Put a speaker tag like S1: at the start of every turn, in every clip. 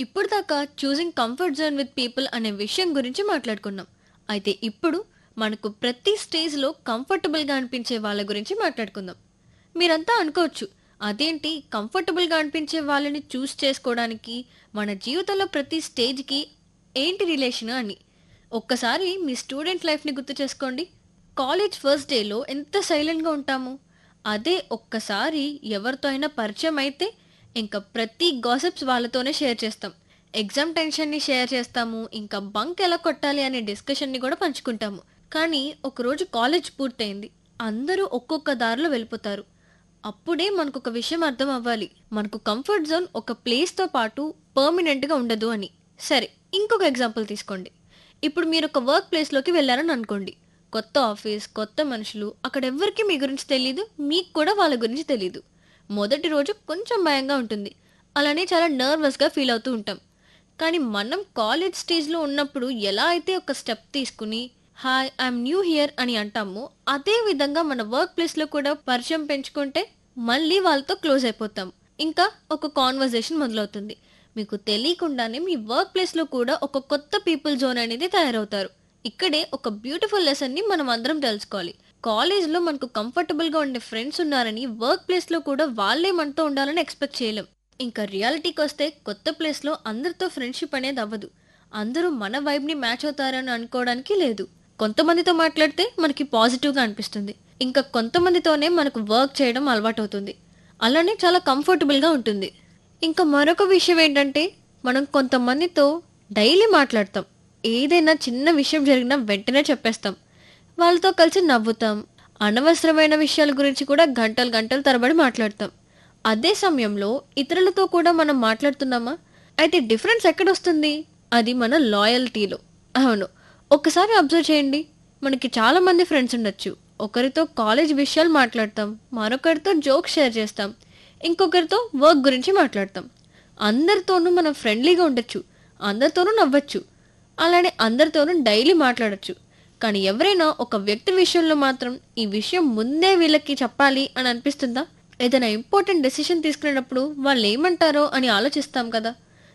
S1: ఇప్పుడు దాకా choosing comfort zone with people అనే విషయం గురించి మాట్లాడుకున్నాం అయితే ఇప్పుడు మనకు ప్రతి స్టేజ్లో కంఫర్టబుల్గా అనిపించే వాళ్ళ గురించి మాట్లాడుకుందాం మీరంతా అనుకోవచ్చు అదేంటి కంఫర్టబుల్గా అనిపించే వాళ్ళని చూస్ చేసుకోవడానికి మన జీవితంలో ప్రతి స్టేజ్కి ఏంటి రిలేషన్ అని ఒక్కసారి మీ స్టూడెంట్ లైఫ్ని గుర్తు చేసుకోండి కాలేజ్ ఫస్ట్ డేలో ఎంత సైలెంట్గా ఉంటాము అదే ఒక్కసారి ఎవరితో అయినా పరిచయం అయితే ఇంకా ప్రతి గాసిప్స్ వాళ్ళతోనే షేర్ చేస్తాం ఎగ్జామ్ టెన్షన్ని షేర్ చేస్తాము ఇంకా బంక్ ఎలా కొట్టాలి అనే డిస్కషన్ని కూడా పంచుకుంటాము కానీ ఒకరోజు కాలేజ్ పూర్తయింది అందరూ ఒక్కొక్క దారిలో వెళ్ళిపోతారు అప్పుడే మనకు ఒక విషయం అర్థం అవ్వాలి మనకు కంఫర్ట్ జోన్ ఒక ప్లేస్తో పాటు పర్మనెంట్గా ఉండదు అని సరే ఇంకొక ఎగ్జాంపుల్ తీసుకోండి ఇప్పుడు మీరు ఒక వర్క్ ప్లేస్లోకి వెళ్ళారని అనుకోండి కొత్త ఆఫీస్ కొత్త మనుషులు అక్కడ ఎవ్వరికీ మీ గురించి తెలియదు మీకు కూడా వాళ్ళ గురించి తెలియదు మొదటి రోజు కొంచెం భయంగా ఉంటుంది అలానే చాలా నర్వస్గా ఫీల్ అవుతూ ఉంటాం కానీ మనం కాలేజ్ స్టేజ్లో ఉన్నప్పుడు ఎలా అయితే ఒక స్టెప్ తీసుకుని హాయ్ ఐఎమ్ న్యూ హియర్ అని అంటామో అదే విధంగా మన వర్క్ ప్లేస్లో కూడా పరిచయం పెంచుకుంటే మళ్ళీ వాళ్ళతో క్లోజ్ అయిపోతాం ఇంకా ఒక కాన్వర్జేషన్ మొదలవుతుంది మీకు తెలియకుండానే మీ వర్క్ ప్లేస్లో కూడా ఒక కొత్త పీపుల్ జోన్ అనేది తయారవుతారు ఇక్కడే ఒక బ్యూటిఫుల్ లెసన్ని మనం అందరం తెలుసుకోవాలి కాలేజ్లో మనకు కంఫర్టబుల్గా ఉండే ఫ్రెండ్స్ ఉన్నారని వర్క్ ప్లేస్లో కూడా వాళ్ళే మనతో ఉండాలని ఎక్స్పెక్ట్ చేయలేం ఇంకా రియాలిటీకి వస్తే కొత్త ప్లేస్లో అందరితో ఫ్రెండ్షిప్ అనేది అవ్వదు అందరూ మన వైబ్ని మ్యాచ్ అవుతారని అనుకోవడానికి లేదు కొంతమందితో మాట్లాడితే మనకి పాజిటివ్గా అనిపిస్తుంది ఇంకా కొంతమందితోనే మనకు వర్క్ చేయడం అలవాటవుతుంది అలానే చాలా కంఫర్టబుల్గా ఉంటుంది ఇంకా మరొక విషయం ఏంటంటే మనం కొంతమందితో డైలీ మాట్లాడతాం ఏదైనా చిన్న విషయం జరిగినా వెంటనే చెప్పేస్తాం వాళ్ళతో కలిసి నవ్వుతాం అనవసరమైన విషయాల గురించి కూడా గంటలు గంటలు తరబడి మాట్లాడతాం అదే సమయంలో ఇతరులతో కూడా మనం మాట్లాడుతున్నామా అయితే డిఫరెన్స్ ఎక్కడొస్తుంది అది మన లాయల్టీలో అవును ఒక్కసారి అబ్జర్వ్ చేయండి మనకి చాలా మంది ఫ్రెండ్స్ ఉండొచ్చు ఒకరితో కాలేజ్ విషయాలు మాట్లాడతాం మరొకరితో జోక్ షేర్ చేస్తాం ఇంకొకరితో వర్క్ గురించి మాట్లాడతాం అందరితోనూ మనం ఫ్రెండ్లీగా ఉండొచ్చు అందరితోనూ నవ్వచ్చు అలానే అందరితోనూ డైలీ మాట్లాడొచ్చు కానీ ఎవరైనా ఒక వ్యక్తి విషయంలో మాత్రం ఈ విషయం ముందే వీళ్ళకి చెప్పాలి అని అనిపిస్తుందా ఏదైనా ఇంపార్టెంట్ డెసిషన్ తీసుకునేటప్పుడు వాళ్ళు ఏమంటారో అని ఆలోచిస్తాం కదా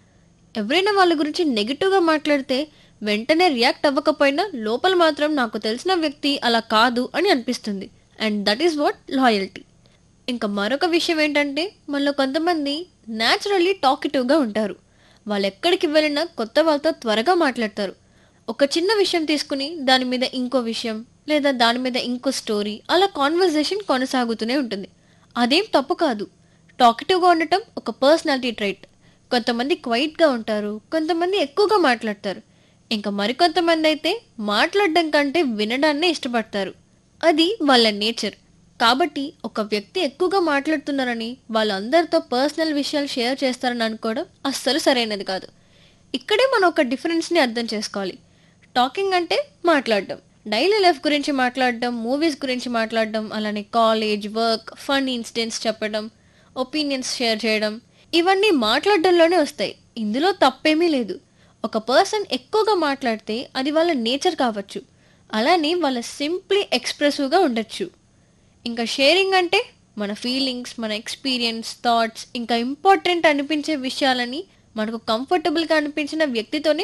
S1: ఎవరైనా వాళ్ళ గురించి నెగిటివ్గా మాట్లాడితే వెంటనే రియాక్ట్ అవ్వకపోయినా లోపల మాత్రం నాకు తెలిసిన వ్యక్తి అలా కాదు అని అనిపిస్తుంది and that is what loyalty ఇంకా మరొక విషయం ఏంటంటే మనలో కొంతమంది న్యాచురల్లీ టాకిటివ్గా ఉంటారు వాళ్ళు ఎక్కడికి వెళ్ళినా కొత్త వాళ్ళతో త్వరగా మాట్లాడతారు ఒక చిన్న విషయం తీసుకుని దాని మీద ఇంకో విషయం లేదా దాని మీద ఇంకో స్టోరీ అలా కాన్వర్జేషన్ కొనసాగుతూనే ఉంటుంది అదేం తప్పు కాదు టాకిటివ్గా ఉండటం ఒక పర్సనాలిటీ ట్రైట్ కొంతమంది క్వైట్గా ఉంటారు కొంతమంది ఎక్కువగా మాట్లాడతారు ఇంకా మరికొంతమంది అయితే మాట్లాడడం కంటే వినడాన్నే ఇష్టపడతారు అది వాళ్ళ నేచర్ కాబట్టి ఒక వ్యక్తి ఎక్కువగా మాట్లాడుతున్నారని వాళ్ళందరితో పర్సనల్ విషయాలు షేర్ చేస్తారని అనుకోవడం అస్సలు సరైనది కాదు ఇక్కడే మనం ఒక డిఫరెన్స్ని అర్థం చేసుకోవాలి టాకింగ్ అంటే మాట్లాడడం డైలీ లైఫ్ గురించి మాట్లాడడం మూవీస్ గురించి మాట్లాడడం అలానే కాలేజ్ వర్క్ ఫన్ ఇన్సిడెంట్స్ చెప్పడం ఒపీనియన్స్ షేర్ చేయడం ఇవన్నీ మాట్లాడడంలోనే వస్తాయి ఇందులో తప్పేమీ లేదు ఒక పర్సన్ ఎక్కువగా మాట్లాడితే అది వాళ్ళ నేచర్ కావచ్చు అలానే వాళ్ళ సింప్లీ ఎక్స్ప్రెసివ్గా ఉండొచ్చు ఇంకా షేరింగ్ అంటే మన ఫీలింగ్స్ మన ఎక్స్పీరియన్స్ థాట్స్ ఇంకా ఇంపార్టెంట్ అనిపించే విషయాలని మనకు కంఫర్టబుల్గా అనిపించిన వ్యక్తితోనే